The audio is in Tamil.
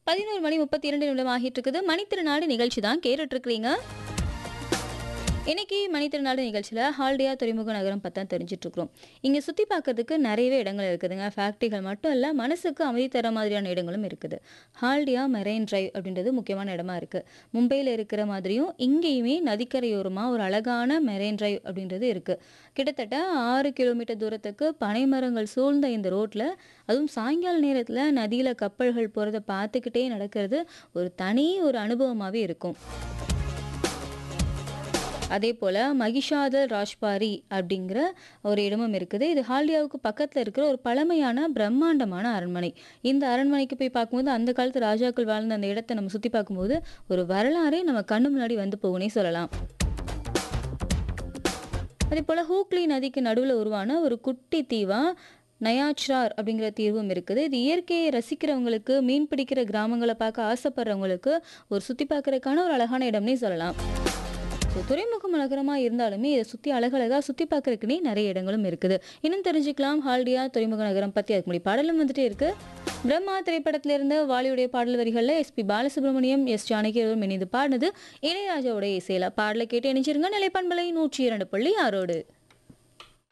பதினோரு மணி முப்பத்தி இரண்டு நிமிடம் ஆகிட்டு இருக்குது மணித்திருநாடு நிகழ்ச்சி தான் கேட்டுட்டு இருக்கிறீங்க இன்னைக்கு மணித்திருநாடு நிகழ்ச்சியில் ஹால்டியா துறைமுக நகரம் பற்றி தான் தெரிஞ்சுட்டு இருக்கிறோம் இங்கே சுற்றி பார்க்கறதுக்கு நிறையவே இடங்கள் இருக்குதுங்க ஃபேக்ட்ரிகள் மட்டும் இல்லை மனசுக்கு அமைதி தர மாதிரியான இடங்களும் இருக்குது ஹால்டியா மெரைன் டிரைவ் அப்படின்றது முக்கியமான இடமா இருக்குது மும்பையில் இருக்கிற மாதிரியும் இங்கேயுமே நதிக்கரையோரமாக ஒரு அழகான மெரைன் டிரைவ் அப்படின்றது இருக்குது கிட்டத்தட்ட ஆறு கிலோமீட்டர் தூரத்துக்கு பனைமரங்கள் சூழ்ந்த இந்த ரோட்டில் அதுவும் சாயங்கால நேரத்தில் நதியில் கப்பல்கள் போகிறத பார்த்துக்கிட்டே நடக்கிறது ஒரு தனி ஒரு அனுபவமாகவே இருக்கும் அதே போல் மகிஷாதல் ராஜ்பாரி அப்படிங்கிற ஒரு இடமும் இருக்குது இது ஹால்டியாவுக்கு பக்கத்தில் இருக்கிற ஒரு பழமையான பிரம்மாண்டமான அரண்மனை இந்த அரண்மனைக்கு போய் பார்க்கும்போது அந்த காலத்து ராஜாக்கள் வாழ்ந்த அந்த இடத்தை நம்ம சுற்றி பார்க்கும்போது ஒரு வரலாறே நம்ம கண்ணு முன்னாடி வந்து போகுனே சொல்லலாம் அதே போல் ஹூக்ளி நதிக்கு நடுவில் உருவான ஒரு குட்டி தீவா நயாச்ரார் அப்படிங்கிற தீர்வும் இருக்குது இது இயற்கையை ரசிக்கிறவங்களுக்கு மீன் பிடிக்கிற கிராமங்களை பார்க்க ஆசைப்படுறவங்களுக்கு ஒரு சுற்றி பார்க்கறதுக்கான ஒரு அழகான இடம்னே சொல்லலாம் ஸோ துறைமுகம் நகரமாக இருந்தாலுமே இதை சுற்றி அழகழகாக சுற்றி பார்க்கறதுக்குனே நிறைய இடங்களும் இருக்குது இன்னும் தெரிஞ்சுக்கலாம் ஹால்டியா துறைமுக நகரம் பற்றி அதுக்கு முன்னாடி பாடலும் வந்துட்டே இருக்கு பிரம்மா திரைப்படத்திலிருந்து வாலியுடைய பாடல் வரிகளில் எஸ்பி பாலசுப்ரமணியம் எஸ் ஜானகி அவரும் இணைந்து பாடினது இளையராஜாவுடைய இசையில பாடலை கேட்டு இணைச்சிருங்க நிலைப்பண்பலை நூற்றி இரண்டு புள்ளி ஆறோடு